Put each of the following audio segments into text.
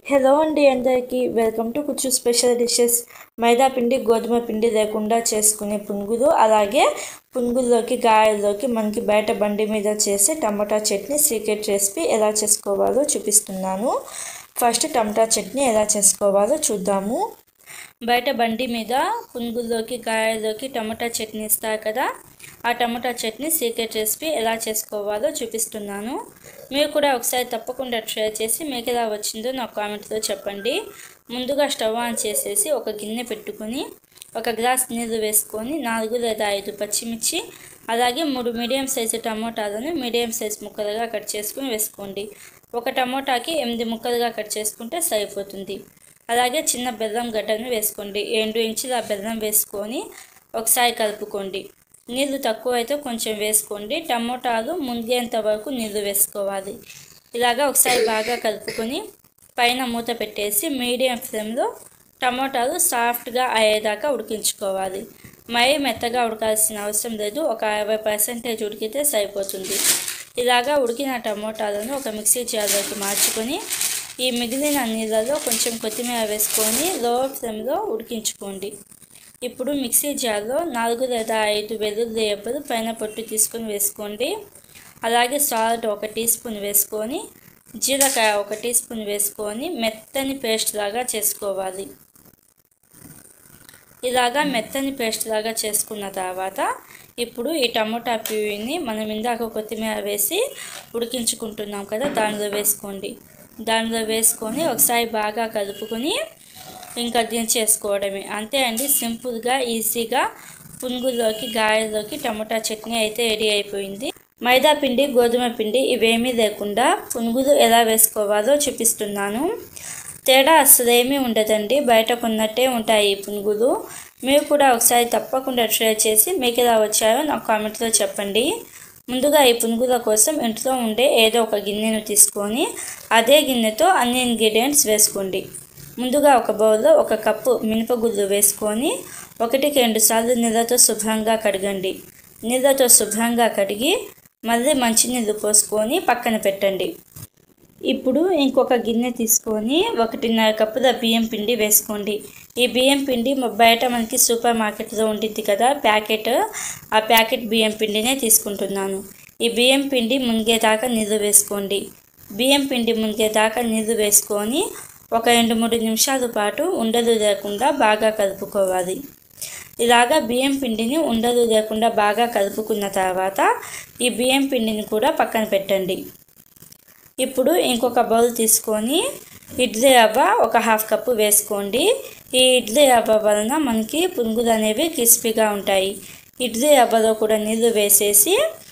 hello అండి అందరికీ welcome to కుచ్చు స్పెషల్ డిషెస్ మైదా పిండి గోధుమ పిండి లేకుండా చేసుకునే పునుగులు అలాగే పునుగుల్లోకి గాయల్లోకి మనకి బయట బండి మీద చేసే టమాటా చట్నీ సీక్రెట్ రెసిపీ ఎలా చేసుకోవాలో చూపిస్తున్నాను ఫస్ట్ టమాటా చట్నీ ఎలా చేసుకోవాలో చూద్దాము బయట బండి మీద పునుగుల్లోకి గాయల్లోకి టమాటా చట్నీ ఇస్తారు కదా ఆ టమాటా చట్నీ సీక్రెట్ రెసిపీ ఎలా చేసుకోవాలో చూపిస్తున్నాను మీరు కూడా ఒకసారి తప్పకుండా ట్రై చేసి మీకు ఎలా వచ్చిందో నాకు కామెంట్లో చెప్పండి ముందుగా స్టవ్ ఆన్ చేసేసి ఒక గిన్నె పెట్టుకొని ఒక గ్లాస్ నీళ్ళు వేసుకొని నాలుగు లేదా ఐదు పచ్చిమిర్చి అలాగే మూడు మీడియం సైజు టమోటాలను మీడియం సైజ్ ముక్కలుగా కట్ చేసుకుని వేసుకోండి ఒక టమోటాకి ఎనిమిది ముక్కలుగా కట్ చేసుకుంటే సరిపోతుంది అలాగే చిన్న బెల్లం గడ్డను వేసుకోండి రెండు ఇంచుల బెల్లం వేసుకొని ఒకసారి కలుపుకోండి నీళ్ళు తక్కువ అయితే కొంచెం వేసుకోండి టమోటాలు మునిగేంత వరకు నీళ్ళు వేసుకోవాలి ఇలాగా ఒకసారి బాగా కలుపుకొని పైన మూత పెట్టేసి మీడియం ఫ్లేమ్లో టమోటాలు సాఫ్ట్గా అయ్యేదాకా ఉడికించుకోవాలి మరీ మెత్తగా ఉడకాల్సిన అవసరం లేదు ఒక అరవై పర్సెంటేజ్ ఉడికితే సరిపోతుంది ఇలాగా ఉడికిన టమోటాలను ఒక మిక్సీ జార్లోకి మార్చుకొని ఈ మిగిలిన నీళ్ళలో కొంచెం కొత్తిమీర వేసుకొని లో ఫ్లేమ్లో ఉడికించుకోండి ఇప్పుడు మిక్సీ జార్లో నాలుగు లేదా ఐదు వెల్లుల్లి రెబ్బలు పైన పొట్టు తీసుకొని వేసుకోండి అలాగే సాల్ట్ ఒక టీ స్పూన్ వేసుకొని జీలకాయ ఒక టీ స్పూన్ వేసుకొని మెత్తని పేస్ట్ లాగా చేసుకోవాలి ఇలాగా మెత్తని పేస్ట్ లాగా చేసుకున్న తర్వాత ఇప్పుడు ఈ టమోటా ప్యూరీని మనం ఇందాక కొత్తిమీర వేసి ఉడికించుకుంటున్నాం కదా దానిలో వేసుకోండి దానిలో వేసుకొని ఒకసారి బాగా కలుపుకొని ఇంకా దించేసుకోవడమే అంతే అండి సింపుల్గా ఈజీగా పునుగుల్లోకి గాయల్లోకి టమోటా చట్నీ అయితే రెడీ అయిపోయింది మైదా పిండి గోధుమ పిండి ఇవేమీ లేకుండా పునుగులు ఎలా వేసుకోవాలో చూపిస్తున్నాను తేడా అసలు ఏమీ ఉండదండి బయట కొన్నట్టే ఉంటాయి ఈ పునుగులు మీరు కూడా ఒకసారి తప్పకుండా ట్రై చేసి మీకు ఎలా వచ్చాయో నాకు కామెంట్లో చెప్పండి ముందుగా ఈ పునుగుల కోసం ఇంట్లో ఉండే ఏదో ఒక గిన్నెను తీసుకొని అదే గిన్నెతో అన్ని ఇంగ్రీడియంట్స్ వేసుకోండి ముందుగా ఒక బౌల్లో ఒక కప్పు మినపగుళ్ళు వేసుకొని ఒకటికి రెండు సార్లు నీళ్ళతో శుభ్రంగా కడగండి నీళ్ళతో శుభ్రంగా కడిగి మళ్ళీ మంచినీళ్ళు పోసుకొని పక్కన పెట్టండి ఇప్పుడు ఇంకొక గిన్నె తీసుకొని ఒకటిన్నర కప్పుల బియ్యం పిండి వేసుకోండి ఈ బియ్యం పిండి బయట మనకి సూపర్ మార్కెట్లో ఉంటుంది కదా ప్యాకెట్ ఆ ప్యాకెట్ బియ్యం పిండినే తీసుకుంటున్నాను ఈ బియ్యం పిండి మునిగేదాకా నీళ్ళు వేసుకోండి బియ్యం పిండి మునిగేదాకా నీళ్ళు వేసుకొని ఒక రెండు మూడు నిమిషాల పాటు ఉండలు లేకుండా బాగా కలుపుకోవాలి ఇలాగా బియ్యం పిండిని ఉండలు లేకుండా బాగా కలుపుకున్న తర్వాత ఈ బియ్యం పిండిని కూడా పక్కన పెట్టండి ఇప్పుడు ఇంకొక బౌల్ తీసుకొని ఇడ్లీ రవ్వ ఒక హాఫ్ కప్పు వేసుకోండి ఈ ఇడ్లీ రవ్వ వలన మనకి పునుగులు అనేవి క్రిస్పీగా ఉంటాయి ఇడ్లీ రవ్వలో కూడా నీళ్ళు వేసేసి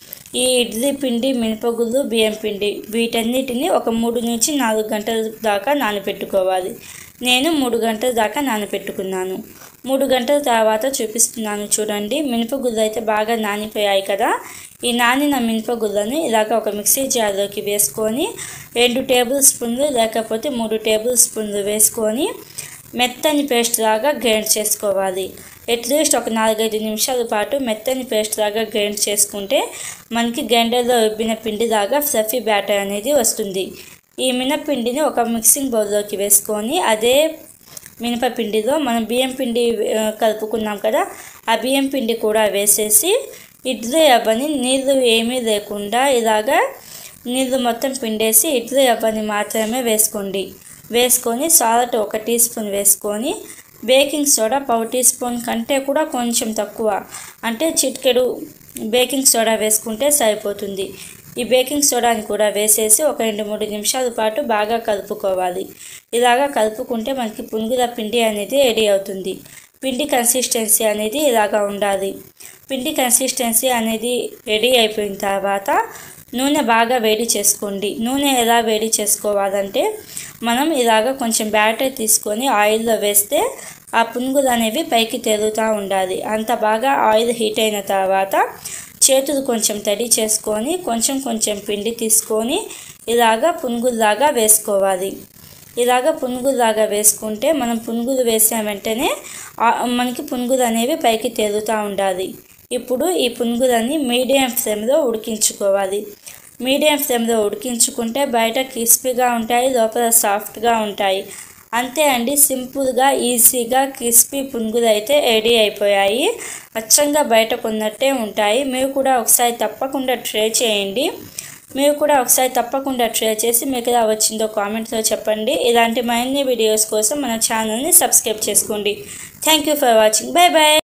ఈ ఇడ్లీ పిండి మినపగుళ్ళు బియ్యం పిండి వీటన్నిటిని ఒక మూడు నుంచి నాలుగు గంటల దాకా నానబెట్టుకోవాలి నేను మూడు గంటల దాకా నానబెట్టుకున్నాను మూడు గంటల తర్వాత చూపిస్తున్నాను చూడండి మినపగుళ్ళు అయితే బాగా నానిపోయాయి కదా ఈ నానిన మినపగుళ్ళను ఇలాగ ఒక మిక్సీ జార్లోకి వేసుకొని రెండు టేబుల్ స్పూన్లు లేకపోతే మూడు టేబుల్ స్పూన్లు వేసుకొని మెత్తని పేస్ట్ లాగా గ్రైండ్ చేసుకోవాలి అట్లీస్ట్ ఒక నాలుగైదు నిమిషాల పాటు మెత్తని పేస్ట్ లాగా గ్రైండ్ చేసుకుంటే మనకి గ్రైండర్లో రుబ్బిన పిండి లాగా ఫ్లఫీ బ్యాటర్ అనేది వస్తుంది ఈ మినపిండిని ఒక మిక్సింగ్ బౌల్లోకి వేసుకొని అదే మినపపిండిలో మనం బియ్యం పిండి కలుపుకున్నాం కదా ఆ బియ్యం పిండి కూడా వేసేసి ఇడ్లీ రవ్వని నీళ్ళు ఏమీ లేకుండా ఇలాగా నీళ్ళు మొత్తం పిండేసి ఇడ్లీ రవ్వని మాత్రమే వేసుకోండి వేసుకొని సాల్ట్ ఒక టీ స్పూన్ వేసుకొని బేకింగ్ సోడా పావు టీ స్పూన్ కంటే కూడా కొంచెం తక్కువ అంటే చిటికెడు బేకింగ్ సోడా వేసుకుంటే సరిపోతుంది ఈ బేకింగ్ సోడాని కూడా వేసేసి ఒక రెండు మూడు నిమిషాల పాటు బాగా కలుపుకోవాలి ఇలాగా కలుపుకుంటే మనకి పునుగుల పిండి అనేది రెడీ అవుతుంది పిండి కన్సిస్టెన్సీ అనేది ఇలాగా ఉండాలి పిండి కన్సిస్టెన్సీ అనేది రెడీ అయిపోయిన తర్వాత నూనె బాగా వేడి చేసుకోండి నూనె ఎలా వేడి చేసుకోవాలంటే మనం ఇలాగ కొంచెం బ్యాటర్ తీసుకొని ఆయిల్లో వేస్తే ఆ పునుగులు అనేవి పైకి తేలుతూ ఉండాలి అంత బాగా ఆయిల్ హీట్ అయిన తర్వాత చేతులు కొంచెం తడి చేసుకొని కొంచెం కొంచెం పిండి తీసుకొని ఇలాగ పునుగుల్లాగా వేసుకోవాలి ఇలాగ పునుగుల్లాగా వేసుకుంటే మనం పునుగులు వేసిన వెంటనే మనకి పునుగులు అనేవి పైకి తేలుతూ ఉండాలి ఇప్పుడు ఈ పునుగులని మీడియం ఫ్లేమ్లో ఉడికించుకోవాలి మీడియం ఫ్లేమ్లో ఉడికించుకుంటే బయట క్రిస్పీగా ఉంటాయి లోపల సాఫ్ట్గా ఉంటాయి అంతే అండి సింపుల్గా ఈజీగా క్రిస్పీ పునుగులు అయితే రెడీ అయిపోయాయి అచ్చంగా బయట కొన్నట్టే ఉంటాయి మీరు కూడా ఒకసారి తప్పకుండా ట్రై చేయండి మీరు కూడా ఒకసారి తప్పకుండా ట్రై చేసి మీకు ఎలా వచ్చిందో కామెంట్స్లో చెప్పండి ఇలాంటి మరిన్ని వీడియోస్ కోసం మన ఛానల్ని సబ్స్క్రైబ్ చేసుకోండి thank you for watching bye bye